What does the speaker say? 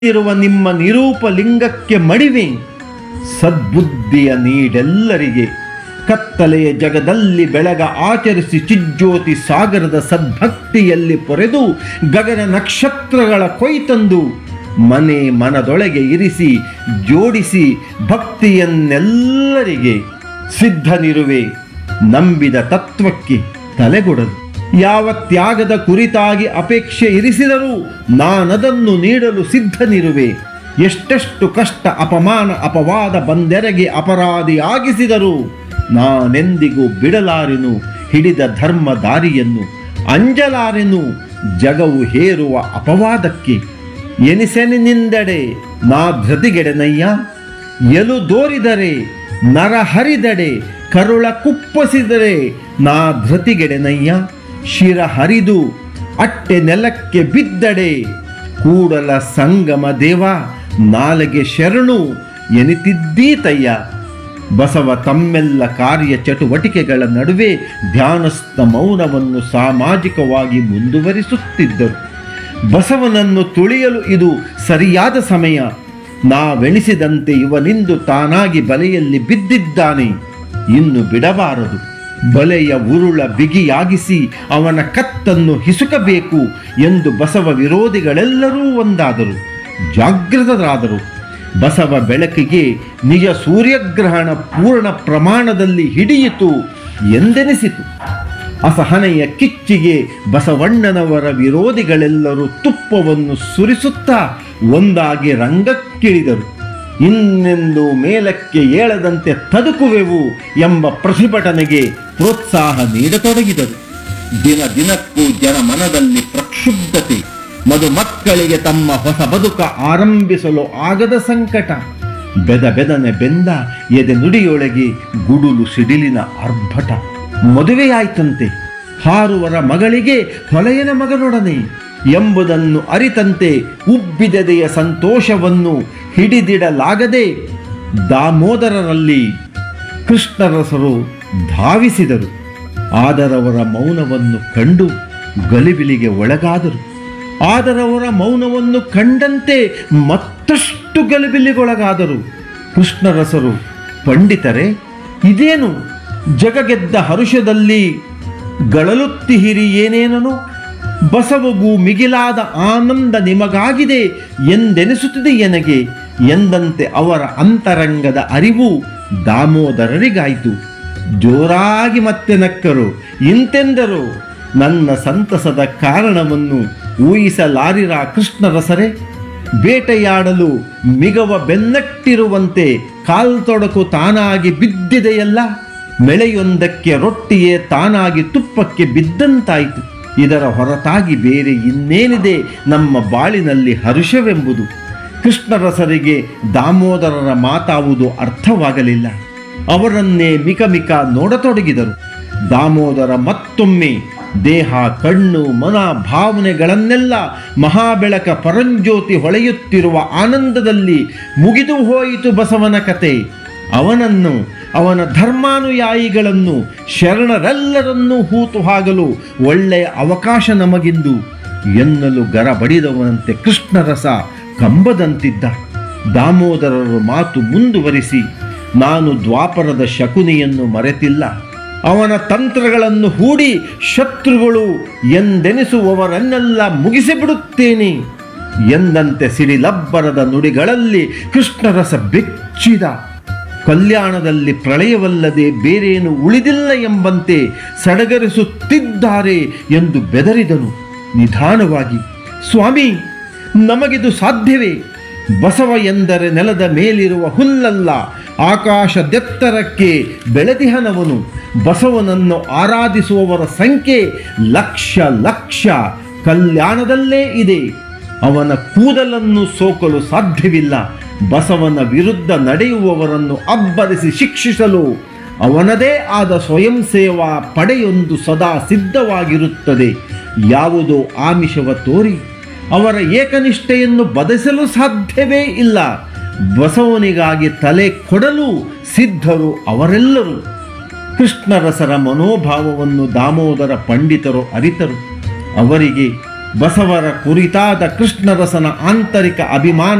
ಇರುವ ನಿಮ್ಮ ನಿರೂಪ ಲಿಂಗಕ್ಕೆ ಮಡಿವೆ ಸದ್ಬುದ್ಧಿಯ ನೀಡೆಲ್ಲರಿಗೆ ಕತ್ತಲೆಯ ಜಗದಲ್ಲಿ ಬೆಳಗ ಆಚರಿಸಿ ಚಿಜ್ಯೋತಿ ಸಾಗರದ ಸದ್ಭಕ್ತಿಯಲ್ಲಿ ಪೊರೆದು ಗಗನ ನಕ್ಷತ್ರಗಳ ಕೊಯ್ತಂದು ಮನೆ ಮನದೊಳಗೆ ಇರಿಸಿ ಜೋಡಿಸಿ ಭಕ್ತಿಯನ್ನೆಲ್ಲರಿಗೆ ಸಿದ್ಧನಿರುವೆ ನಂಬಿದ ತತ್ವಕ್ಕೆ ತಲೆಗೊಡದು ಯಾವ ತ್ಯಾಗದ ಕುರಿತಾಗಿ ಅಪೇಕ್ಷೆ ಇರಿಸಿದರೂ ನಾನದನ್ನು ನೀಡಲು ಸಿದ್ಧನಿರುವೆ ಎಷ್ಟೆಷ್ಟು ಕಷ್ಟ ಅಪಮಾನ ಅಪವಾದ ಬಂದೆರಗೆ ಅಪರಾಧಿಯಾಗಿಸಿದರು ನಾನೆಂದಿಗೂ ಬಿಡಲಾರೆನು ಹಿಡಿದ ಧರ್ಮ ದಾರಿಯನ್ನು ಅಂಜಲಾರೆನು ಜಗವು ಹೇರುವ ಅಪವಾದಕ್ಕೆ ಎನಿಸೆನಿಂದೆಡೆ ನಾ ಧೃತಿಗೆಡೆನಯ್ಯ ಎಲು ದೋರಿದರೆ ನರ ಹರಿದಡೆ ಕರುಳ ಕುಪ್ಪಸಿದರೆ ನಾ ಧೃತಿಗೆಡೆನಯ್ಯ ಶಿರ ಹರಿದು ಅಟ್ಟೆ ನೆಲಕ್ಕೆ ಬಿದ್ದಡೆ ಕೂಡಲ ಸಂಗಮ ದೇವ ನಾಲೆಗೆ ಶರಣು ಎನಿತಿದ್ದೀತಯ್ಯ ಬಸವ ತಮ್ಮೆಲ್ಲ ಕಾರ್ಯ ಚಟುವಟಿಕೆಗಳ ನಡುವೆ ಧ್ಯಾನಸ್ಥ ಮೌನವನ್ನು ಸಾಮಾಜಿಕವಾಗಿ ಮುಂದುವರಿಸುತ್ತಿದ್ದರು ಬಸವನನ್ನು ತುಳಿಯಲು ಇದು ಸರಿಯಾದ ಸಮಯ ನಾವೆಣಿಸಿದಂತೆ ಇವನಿಂದು ತಾನಾಗಿ ಬಲೆಯಲ್ಲಿ ಬಿದ್ದಿದ್ದಾನೆ ಇನ್ನು ಬಿಡಬಾರದು ಬಲೆಯ ಉರುಳ ಬಿಗಿಯಾಗಿಸಿ ಅವನ ಕತ್ತನ್ನು ಹಿಸುಕಬೇಕು ಎಂದು ಬಸವ ವಿರೋಧಿಗಳೆಲ್ಲರೂ ಒಂದಾದರು ಜಾಗೃತರಾದರು ಬಸವ ಬೆಳಕಿಗೆ ನಿಜ ಸೂರ್ಯಗ್ರಹಣ ಪೂರ್ಣ ಪ್ರಮಾಣದಲ್ಲಿ ಹಿಡಿಯಿತು ಎಂದೆನಿಸಿತು ಅಸಹನೆಯ ಕಿಚ್ಚಿಗೆ ಬಸವಣ್ಣನವರ ವಿರೋಧಿಗಳೆಲ್ಲರೂ ತುಪ್ಪವನ್ನು ಸುರಿಸುತ್ತಾ ಒಂದಾಗಿ ರಂಗಕ್ಕಿಳಿದರು ಇನ್ನೆಂದು ಮೇಲಕ್ಕೆ ಏಳದಂತೆ ತದುಕುವೆವು ಎಂಬ ಪ್ರತಿಭಟನೆಗೆ ಪ್ರೋತ್ಸಾಹ ನೀಡತೊಡಗಿದರು ದಿನ ದಿನಕ್ಕೂ ಜನ ಮನದಲ್ಲಿ ಪ್ರಕ್ಷುಬ್ಧತೆ ಮದು ಮಕ್ಕಳಿಗೆ ತಮ್ಮ ಹೊಸ ಬದುಕ ಆರಂಭಿಸಲು ಆಗದ ಸಂಕಟ ಬೆದ ಬೆದನೆ ಬೆಂದ ಎದೆ ನುಡಿಯೊಳಗೆ ಗುಡುಲು ಸಿಡಿಲಿನ ಆರ್ಭಟ ಮದುವೆಯಾಯ್ತಂತೆ ಹಾರುವರ ಮಗಳಿಗೆ ಹೊಲೆಯನ ಮಗನೊಡನೆ ಎಂಬುದನ್ನು ಅರಿತಂತೆ ಉಬ್ಬಿದೆದೆಯ ಸಂತೋಷವನ್ನು ಹಿಡಿದಿಡಲಾಗದೆ ದಾಮೋದರರಲ್ಲಿ ಕೃಷ್ಣರಸರು ಧಾವಿಸಿದರು ಆದರವರ ಮೌನವನ್ನು ಕಂಡು ಗಲಿಬಿಲಿಗೆ ಒಳಗಾದರು ಆದರವರ ಮೌನವನ್ನು ಕಂಡಂತೆ ಮತ್ತಷ್ಟು ಗಲಿಬಿಲಿಗೊಳಗಾದರು ಕೃಷ್ಣರಸರು ಪಂಡಿತರೆ ಇದೇನು ಜಗಗೆದ್ದ ಹರುಷದಲ್ಲಿ ಗಳಲುತ್ತಿಹಿರಿ ಏನೇನನು ಬಸವಗೂ ಮಿಗಿಲಾದ ಆನಂದ ನಿಮಗಾಗಿದೆ ಎಂದೆನಿಸುತ್ತದೆ ಎನಗೆ ಎಂದಂತೆ ಅವರ ಅಂತರಂಗದ ಅರಿವು ದಾಮೋದರರಿಗಾಯಿತು ಜೋರಾಗಿ ಮತ್ತೆ ನಕ್ಕರು ಇಂತೆಂದರು ನನ್ನ ಸಂತಸದ ಕಾರಣವನ್ನು ಊಹಿಸಲಾರಿರ ಕೃಷ್ಣರಸರೇ ಬೇಟೆಯಾಡಲು ಮಿಗವ ಬೆನ್ನಟ್ಟಿರುವಂತೆ ಕಾಲ್ತೊಡಕು ತಾನಾಗಿ ಬಿದ್ದಿದೆಯಲ್ಲ ಮೆಳೆಯೊಂದಕ್ಕೆ ರೊಟ್ಟಿಯೇ ತಾನಾಗಿ ತುಪ್ಪಕ್ಕೆ ಬಿದ್ದಂತಾಯಿತು ಇದರ ಹೊರತಾಗಿ ಬೇರೆ ಇನ್ನೇನಿದೆ ನಮ್ಮ ಬಾಳಿನಲ್ಲಿ ಹರುಷವೆಂಬುದು ಕೃಷ್ಣರಸರಿಗೆ ದಾಮೋದರರ ಮಾತಾವುದು ಅರ್ಥವಾಗಲಿಲ್ಲ ಅವರನ್ನೇ ಮಿಕಮಿಕ ನೋಡತೊಡಗಿದರು ದಾಮೋದರ ಮತ್ತೊಮ್ಮೆ ದೇಹ ಕಣ್ಣು ಮನ ಭಾವನೆಗಳನ್ನೆಲ್ಲ ಮಹಾಬೆಳಕ ಪರಂಜ್ಯೋತಿ ಹೊಳೆಯುತ್ತಿರುವ ಆನಂದದಲ್ಲಿ ಮುಗಿದು ಹೋಯಿತು ಬಸವನ ಕತೆ ಅವನನ್ನು ಅವನ ಧರ್ಮಾನುಯಾಯಿಗಳನ್ನು ಶರಣರೆಲ್ಲರನ್ನೂ ಹೂತು ಹಾಗಲು ಒಳ್ಳೆಯ ಅವಕಾಶ ನಮಗಿಂದು ಎನ್ನಲು ಗರ ಬಡಿದವನಂತೆ ಕೃಷ್ಣರಸ ಕಂಬದಂತಿದ್ದ ದಾಮೋದರರು ಮಾತು ಮುಂದುವರಿಸಿ ನಾನು ದ್ವಾಪರದ ಶಕುನಿಯನ್ನು ಮರೆತಿಲ್ಲ ಅವನ ತಂತ್ರಗಳನ್ನು ಹೂಡಿ ಶತ್ರುಗಳು ಎಂದೆನಿಸುವವರನ್ನೆಲ್ಲ ಮುಗಿಸಿಬಿಡುತ್ತೇನೆ ಎಂದಂತೆ ಸಿಡಿಲಬ್ಬರದ ನುಡಿಗಳಲ್ಲಿ ಕೃಷ್ಣರಸ ಬೆಚ್ಚಿದ ಕಲ್ಯಾಣದಲ್ಲಿ ಪ್ರಳಯವಲ್ಲದೆ ಬೇರೇನು ಉಳಿದಿಲ್ಲ ಎಂಬಂತೆ ಸಡಗರಿಸುತ್ತಿದ್ದಾರೆ ಎಂದು ಬೆದರಿದನು ನಿಧಾನವಾಗಿ ಸ್ವಾಮಿ ನಮಗಿದು ಸಾಧ್ಯವೇ ಬಸವ ಎಂದರೆ ನೆಲದ ಮೇಲಿರುವ ಹುಲ್ಲಲ್ಲ ಆಕಾಶದೆತ್ತರಕ್ಕೆ ಬೆಳೆದಿಹನವನು ಬಸವನನ್ನು ಆರಾಧಿಸುವವರ ಸಂಖ್ಯೆ ಲಕ್ಷ ಲಕ್ಷ ಕಲ್ಯಾಣದಲ್ಲೇ ಇದೆ ಅವನ ಕೂದಲನ್ನು ಸೋಕಲು ಸಾಧ್ಯವಿಲ್ಲ ಬಸವನ ವಿರುದ್ಧ ನಡೆಯುವವರನ್ನು ಅಬ್ಬರಿಸಿ ಶಿಕ್ಷಿಸಲು ಅವನದೇ ಆದ ಸ್ವಯಂ ಸೇವಾ ಪಡೆಯೊಂದು ಸದಾ ಸಿದ್ಧವಾಗಿರುತ್ತದೆ ಯಾವುದೋ ಆಮಿಷವ ತೋರಿ ಅವರ ಏಕನಿಷ್ಠೆಯನ್ನು ಬದಲಿಸಲು ಸಾಧ್ಯವೇ ಇಲ್ಲ ಬಸವನಿಗಾಗಿ ತಲೆ ಕೊಡಲು ಸಿದ್ಧರು ಅವರೆಲ್ಲರೂ ಕೃಷ್ಣರಸರ ಮನೋಭಾವವನ್ನು ದಾಮೋದರ ಪಂಡಿತರು ಅರಿತರು ಅವರಿಗೆ ಬಸವರ ಕುರಿತಾದ ಕೃಷ್ಣರಸನ ಆಂತರಿಕ ಅಭಿಮಾನ